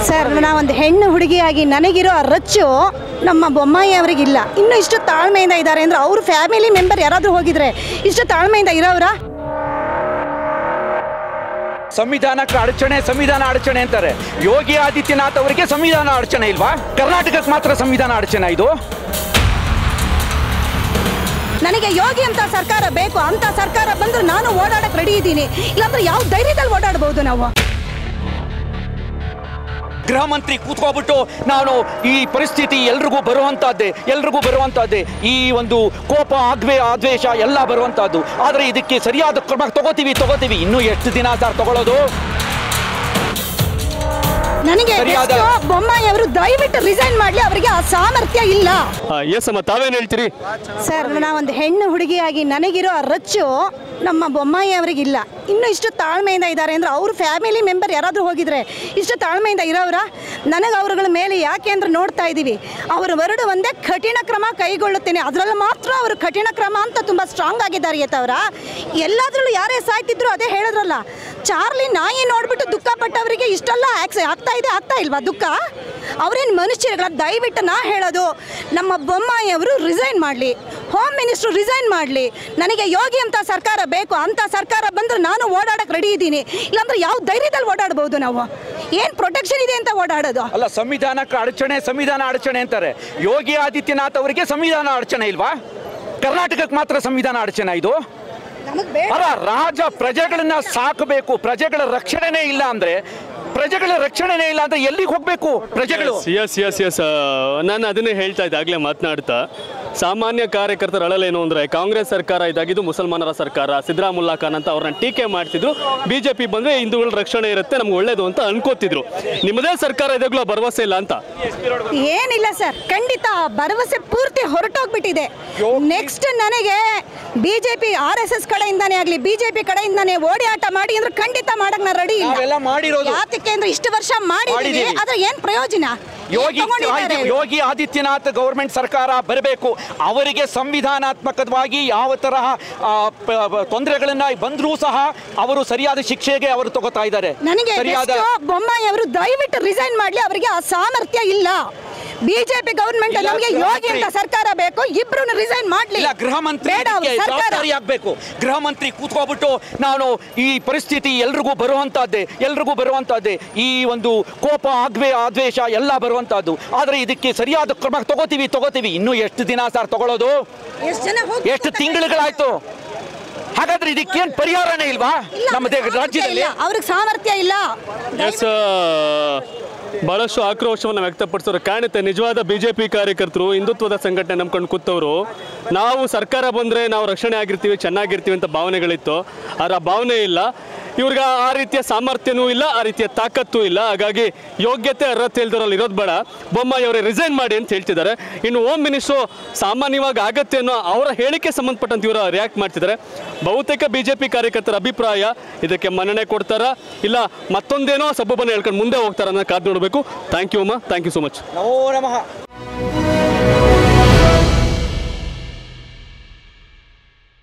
Sir ನಾವೊಂದು ಹೆಣ್ಣು ಹುಡುಗಿಯಾಗಿ ನನಗಿರೋ ಆ ರಚ್ಚು ನಮ್ಮ ಬೊಮ್ಮಾಯಿ ಅವರಿಗಿಲ್ಲ ಇನ್ನು ಇಷ್ಟು ತಾಳ್ಮೆಯಿಂದ ಇದ್ದಾರೆ ಅಂದ್ರೆ ಅವ್ರ ಫ್ಯಾಮಿಲಿ ಮೆಂಬರ್ ಯಾರಾದರೂ ಹೋಗಿದ್ರೆ ಇಷ್ಟು ತಾಳ್ಮೆಯಿಂದ ಇರೋವ್ರ ಸಂವಿಧಾನಕ್ಕೆ ಅಡಚಣೆ ಸಂವಿಧಾನ ಅಡಚಣೆ ಅಂತಾರೆ ಯೋಗಿ ಆದಿತ್ಯನಾಥ್ ಅವರಿಗೆ ಸಂವಿಧಾನ ಅಡಚಣೆ ಇಲ್ವಾ ಕರ್ನಾಟಕಕ್ಕೆ ಮಾತ್ರ ಸಂವಿಧಾನ ಅಡಚಣೆ ಇದು ನನಗೆ ಯೋಗಿ ಅಂತ ಸರ್ಕಾರ ಬೇಕು ಅಂತ ಸರ್ಕಾರ ಬಂದ್ರೆ ನಾನು ಓಡಾಡಕ್ಕೆ ರೆಡಿ ಇದ್ದೀನಿ ಇಲ್ಲಾಂದ್ರೆ ಯಾವ ಧೈರ್ಯದಲ್ಲಿ ಓಡಾಡ್ಬೋದು ನಾವು ಗೃಹ ಮಂತ್ರಿ ಕೂತ್ಕೊಬಿಟ್ಟು ನಾನು ಈ ಪರಿಸ್ಥಿತಿ ಎಲ್ರಿಗೂ ಬರುವಂತಹದ್ದೇ ಎಲ್ರಿಗೂ ಬರುವಂತಹದ್ದೇ ಈ ಒಂದು ಕೋಪ ಆದ್ವೇ ಆದ್ವೇಷ ಎಲ್ಲ ಬರುವಂತಹದ್ದು ಆದರೆ ಇದಕ್ಕೆ ಸರಿಯಾದ ಕ್ರಮ ತಗೋತೀವಿ ತಗೋತೀವಿ ಇನ್ನೂ ಎಷ್ಟು ದಿನ ಸರ್ ತಗೊಳ್ಳೋದು ನನಗೆ ಸರಿಯಾದ- ಎಷ್ಟು ಬೊಮ್ಮಾಯಿ ಅವರು ದಯವಿಟ್ಟು ರಿಸೈನ್ ಮಾಡಲಿ ಅವರಿಗೆ ಆ ಸಾಮರ್ಥ್ಯ ಇಲ್ಲ ಎಸ್ ಅಮ್ಮ ತಾವೇನು ಹೇಳ್ತೀರಿ ಸರ್ ನಾವೊಂದು ಹೆಣ್ಣು ಹುಡುಗಿಯಾಗಿ ನನಗಿರೋ ಆ ರಚ್ಚು ನಮ್ಮ ಬೊಮ್ಮಾಯಿ ಅವರಿಗಿಲ್ಲ ಇನ್ನು ಇಷ್ಟು ತಾಳ್ಮೆಯಿಂದ ಇದ್ದಾರೆ ಅಂದ್ರೆ ಅವ್ರ ಫ್ಯಾಮಿಲಿ ಮೆಂಬರ್ ಯಾರಾದರೂ ಹೋಗಿದ್ರೆ ಇಷ್ಟು ತಾಳ್ಮೆಯಿಂದ ಇರೋವ್ರ ನನಗೆ ಅವರುಗಳ ಮೇಲೆ ಯಾಕೆ ಅಂದ್ರೆ ನೋಡ್ತಾ ಇದ್ದೀವಿ ಅವರು ಹೊರಡು ಒಂದೇ ಕಠಿಣ ಕ್ರಮ ಕೈಗೊಳ್ಳುತ್ತೇನೆ ಅದರಲ್ಲಿ ಮಾತ್ರ ಅವರು ಕಠಿಣ ಕ್ರಮ ಅಂತ ತುಂಬ ಸ್ಟ್ರಾಂಗ್ ಆಗಿದ್ದಾರೆ ಯತವ್ರ ಎಲ್ಲಾದ್ರಲ್ಲೂ ಯಾರೇ ಸಾಯ್ತಿದ್ರು ಅದೇ ಹೇಳಿದ್ರಲ್ಲ ಚಾರ್ಲಿ ನಾಯಿ ನೋಡ್ಬಿಟ್ಟು ದುಃಖ ಪಟ್ಟವರಿಗೆ ಇಷ್ಟೆಲ್ಲ ಆಕ್ಸ್ ಆಗ್ತಾ ಇದೆ ಆಗ್ತಾ ಇಲ್ವಾ ದುಃಖ ಅವ್ರೇನು ಮನುಷ್ಯರುಗಳ ದಯವಿಟ್ಟು ನಾ ಹೇಳೋದು ನಮ್ಮ ಬೊಮ್ಮಾಯಿ ಅವರು ರಿಸೈನ್ ಮಾಡಲಿ ಹೋಮ್ ಮಿನಿಸ್ಟ್ರು ರಿಸೈನ್ ಮಾಡಲಿ ನನಗೆ ಯೋಗಿ ಅಂತ ಸರ್ಕಾರ ಬೇಕು ಅಂತ ಸರ್ಕಾರ ಬಂದ್ರೆ ನಾನು ಓಡಾಡಕ್ಕೆ ರೆಡಿ ಇದ್ದೀನಿ ಇಲ್ಲಾಂದ್ರೆ ಯಾವ ಧೈರ್ಯದಲ್ಲಿ ಓಡಾಡ್ಬೋದು ನಾವು ಏನು ಪ್ರೊಟೆಕ್ಷನ್ ಇದೆ ಅಂತ ಓಡಾಡೋದು ಅಲ್ಲ ಸಂವಿಧಾನಕ್ಕೆ ಅಡಚಣೆ ಸಂವಿಧಾನ ಅಡಚಣೆ ಅಂತಾರೆ ಯೋಗಿ ಆದಿತ್ಯನಾಥ್ ಅವರಿಗೆ ಸಂವಿಧಾನ ಅಡಚಣೆ ಇಲ್ವಾ ಕರ್ನಾಟಕಕ್ಕೆ ಮಾತ್ರ ಸಂವಿಧಾನ ಅಡಚಣೆ ಇದು ನಮಗೆ ಬೇಡ ಅಲ್ಲ ರಾಜ ಪ್ರಜೆಗಳನ್ನ ಸಾಕಬೇಕು ಪ್ರಜೆಗಳ ರಕ್ಷಣೆನೇ ಇಲ್ಲ ಅಂದ್ರೆ ಪ್ರಜೆಗಳ ರಕ್ಷಣೆನೇ ಇಲ್ಲ ಅಂದ್ರೆ ಎಲ್ಲಿಗೆ ಹೋಗ್ಬೇಕು ಪ್ರಜೆಗಳು ಎಸ್ ಎಸ್ ಎಸ್ ನಾನು ಅದನ್ನೇ ಹೇಳ್ತಾ ಇದ್ದೆ ಆಗಲೇ ಮಾತನಾಡ್ತಾ ಸಾಮಾನ್ಯ ಕಾರ್ಯಕರ್ತರ ಅಳಲೇನು ಅಂದರೆ ಕಾಂಗ್ರೆಸ್ ಸರ್ಕಾರ ಇದಾಗಿದ್ದು ಮುಸಲ್ಮಾನರ ಸರ್ಕಾರ ಸಿದ್ದರಾಮುಲ್ಲಾ ಖಾನ್ ಅಂತ ಅವ್ರನ್ನ ಟೀಕೆ ಮಾಡ್ತಿದ್ರು ಬಿ ಜೆ ಪಿ ಬಂದರೆ ಹಿಂದೂಗಳ ರಕ್ಷಣೆ ಇರುತ್ತೆ ನಮ್ಗೆ ಒಳ್ಳೇದು ಅಂತ ಅನ್ಕೋತಿದ್ರು ನಿಮ್ಮದೇ ಸರ್ಕಾರ ಇದಾಗಲೂ ಭರವಸೆ ಇಲ್ಲ ಅಂತ ಏನಿಲ್ಲ ಸರ್ ಖಂಡಿತ ಆ ಭರವಸೆ ಪೂರ್ತಿ ಹೊರಟೋಗ್ಬಿಟ್ಟಿದೆ ನೆಕ್ಸ್ಟ್ ನನಗೆ ಬಿಜೆಪಿ ಆರ್ ಎಸ್ ಎಸ್ ಕಡೆಯಿಂದಾನೇ ಆಗಲಿ ಬಿಜೆಪಿ ಕಡೆಯಿಂದಾನೇ ಓಡಿ ಆಟ ಮಾಡಿ ಅಂದ್ರೆ ಖಂಡಿತ ಮಾಡಕ್ ನಾನು ರೆಡಿ ನಾವೆಲ್ಲ ಇಲ್ಲ ಮಾಡಿರೋದು. ಯಾತಕ್ಕೆ ಅಂದ್ರೆ ಇಷ್ಟು ವರ್ಷ ಮಾಡಿದೀವಿ ಮಾಡಿದೀವಿ. ಆದ್ರೆ ಏನ್ ಪ್ರಯೋಜನ ಏನ್ ಯೋಗಿ ತಗೊಂಡಿದ್ದಾರೆ? ಆದಿ- ಯೋಗಿ ಆದಿತ್ಯನಾಥ್ ಗೌರ್ಮೆಂಟ್ ಸರ್ಕಾರ ಬರಬೇಕು ಅವರಿಗೆ ಸಂವಿಧಾನಾತ್ಮಕವಾಗಿ ಯಾವ ತರಹ ಆ, ಪ- ಪ- ತೊಂದರೆಗಳನ್ನ ಬಂದರೂ ಸಹ ಅವರು ಸರಿಯಾದ ಶಿಕ್ಷೆಗೆ ಅವರು ತಗೋತಾ ಇದ್ದಾರೆ ನನಗೆ ಸರಿಯಾದ ಎಷ್ಟು ಬೊಮ್ಮಾಯಿ ಅವರು ದಯವಿಟ್ಟು ರಿಸೈನ್ ಮಾಡ್ಲಿ ಅವರಿಗೆ ಆ ಸಾಮರ್ಥ್ಯ ಇಲ್ಲ ಬಿಜೆಪಿ ಗವರ್ಮೆಂಟ್ ಇಲ್ಲ, ನಮಗೆ ಗೃಹ ಯೋಗಿ ಅಂತ ಮಂತ್ರಿ. ಸರ್ಕಾರ ಬೇಕು ಇಬ್ರು ರಿಸೈನ್ ಮಾಡ್ಲಿ ಇಲ್ಲ ಗೃಹ ಮಂತ್ರಿ ಬೇಡ ಅವ್ರು ಇದಕ್ಕೆ ಸರ್ಕಾರ ಜವಾಬ್ದಾರಿ ಆಗ್ಬೇಕು ಗೃಹ ಮಂತ್ರಿ ಕೂತ್ಕೊಬಿಟ್ಟು ನಾನು ಈ ಪರಿಸ್ಥಿತಿ ಎಲ್ರಿಗೂ ಬರುವಂತಹದ್ದೇ ಎಲ್ರಿಗೂ ಬರುವಂತಹದ್ದೇ ಈ ಒಂದು ಕೋಪ ಆದ್ವೇ ಆದ್ವೇಷ ಎಲ್ಲ ಬರುವಂತಹದ್ದು ಆದರೆ ಇದಕ್ಕೆ ಸರಿಯಾದ ಕ್ರಮ ತಗೋತೀವಿ ತಗೋತೀವಿ ಇನ್ನೂ ಎಷ್ಟು ದಿನ ಸರ್ ತಗೊಳ್ಳೋದು ಎಷ್ಟು ಜನ ಹೋಗಿ ಎಷ್ಟು ತಿಂಗಳುಗಳಾಯ್ತು ಹಾಗಾದ್ರೆ ಇದಕ್ಕೇನು ಪರಿಹಾರನೇ ಇಲ್ವಾ ಇಲ್ಲ, ನಮ್ಮ ದೇ- ಸಾಮರ್ಥ್ಯ ರಾಜ್ಯದಲ್ಲಿ ಇಲ್ಲ. ಅವ್ರಿಗೆ ಸಾಮರ್ಥ್ಯ ಇಲ್ಲ ಎಸ್ ಬಹಳಷ್ಟು ಆಕ್ರೋಶವನ್ನು ವ್ಯಕ್ತಪಡಿಸೋರು ಕಾಣುತ್ತೆ ನಿಜವಾದ ಬಿ ಜೆ ಪಿ ಕಾರ್ಯಕರ್ತರು ಹಿಂದುತ್ವದ ಸಂಘಟನೆ ನಂಬ್ಕೊಂಡು ಕೂತವರು ನಾವು ಸರ್ಕಾರ ಬಂದರೆ ನಾವು ರಕ್ಷಣೆ ಆಗಿರ್ತೀವಿ ಚೆನ್ನಾಗಿರ್ತೀವಿ ಅಂತ ಭಾವನೆಗಳಿತ್ತು ಆದರೆ ಆ ಭಾವನೆ ಇಲ್ಲ ಇವ್ರಿಗೆ ಆ ರೀತಿಯ ಸಾಮರ್ಥ್ಯನೂ ಇಲ್ಲ ಆ ರೀತಿಯ ತಾಕತ್ತೂ ಇಲ್ಲ ಹಾಗಾಗಿ ಯೋಗ್ಯತೆ ಅರ್ಹತೆ ಇಲ್ದರಲ್ಲಿ ಇರೋದು ಬೇಡ ಬೊಮ್ಮಾಯಿ ಅವರೇ ರಿಸೈನ್ ಮಾಡಿ ಅಂತ ಹೇಳ್ತಿದ್ದಾರೆ ಇನ್ನು ಹೋಮ್ ಮಿನಿಸ್ಟ್ರು ಸಾಮಾನ್ಯವಾಗಿ ಆಗತ್ತೆ ಅನ್ನೋ ಅವರ ಹೇಳಿಕೆ ಸಂಬಂಧಪಟ್ಟಂತೆ ಇವರು ರಿಯಾಕ್ಟ್ ಮಾಡ್ತಿದ್ದಾರೆ ಬಹುತೇಕ ಬಿ ಜೆ ಪಿ ಕಾರ್ಯಕರ್ತರ ಅಭಿಪ್ರಾಯ ಇದಕ್ಕೆ ಮನ್ನಣೆ ಕೊಡ್ತಾರಾ ಇಲ್ಲ ಮತ್ತೊಂದೇನೋ ಸಬ್ಬನ್ನು ಹೇಳ್ಕೊಂಡು ಮುಂದೆ ಹೋಗ್ತಾರ ಅನ್ನೋ ಕಾದು ನೋಡಬೇಕು ಥ್ಯಾಂಕ್ ಯು ಅಮ್ಮ ಥ್ಯಾಂಕ್ ಯು ಸೊ ಮಚ್ ನಮೋ ನಮಃ